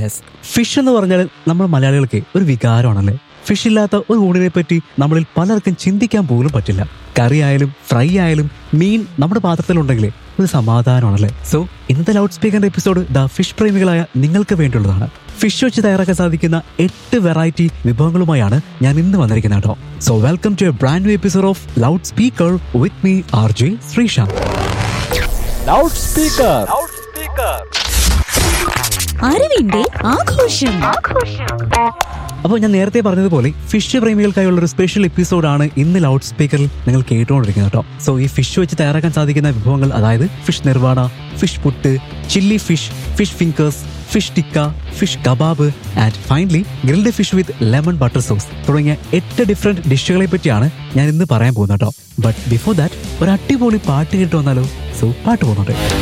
yes fish എന്ന് പറഞ്ഞാൽ നമ്മൾ മലയാളികൾക്ക് ഒരു വികാരമാണല്ലേ ഫിഷ് ഇല്ലാത്ത ഒരു ഊണിനെ പറ്റി നമ്മളിൽ പലർക്കും ചിന്തിക്കാൻ പോലും പറ്റില്ല കറി ആയാലും ഫ്രൈ ആയാലും മീൻ നമ്മുടെ പാത്രത്തിലുണ്ടെങ്കിൽ ഒരു സമാധാനമാണല്ലേ സോ ഇന്നത്തെ ലൗഡ് സ്പീക്കറിന്റെ എപ്പിസോഡ് ദ ഫിഷ് പ്രേമികളായ നിങ്ങൾക്ക് വേണ്ടിയുള്ളതാണ് ഫിഷ് വെച്ച് തയ്യാറാക്കാൻ സാധിക്കുന്ന എട്ട് വെറൈറ്റി വിഭവങ്ങളുമായാണ് ഞാൻ ഇന്ന് വന്നിരിക്കുന്നത് കേട്ടോ so welcome to a brand new episode of loud speaker with me R J Sreesanth loud speaker അറിവിന്റെ ആഘോഷം അപ്പോൾ ഞാൻ നേരത്തെ പറഞ്ഞതുപോലെ ഫിഷ് പ്രേമികൾക്കായുള്ള ഒരു സ്പെഷ്യൽ എപ്പിസോഡാണ് ഇന്ന് ലൗഡ് സ്പീക്കറിൽ നിങ്ങൾ കേട്ടുകൊണ്ടിരിക്കുന്നത് കേട്ടോ സോ ഈ ഫിഷ് വെച്ച് തയ്യാറാക്കാൻ സാധിക്കുന്ന വിഭവങ്ങൾ അതായത് ഫിഷ് നിർവാണ fish puttu chilli fish fish fingers fish tikka fish kebab and finally grilled fish with lemon butter sauce തുടങ്ങിയ എട്ട് ഡിഫറെന്റ് ഡിഷുകളെ പറ്റിയാണ് ഞാൻ ഇന്ന് പറയാൻ പോകുന്നത് കേട്ടോ ബട്ട് ബിഫോർ ദാറ്റ് ഒരു അടിപൊളി പാട്ട് കേട്ട് വന്നാലോ സോ പാട്ട് പോകുന്നുണ്ട്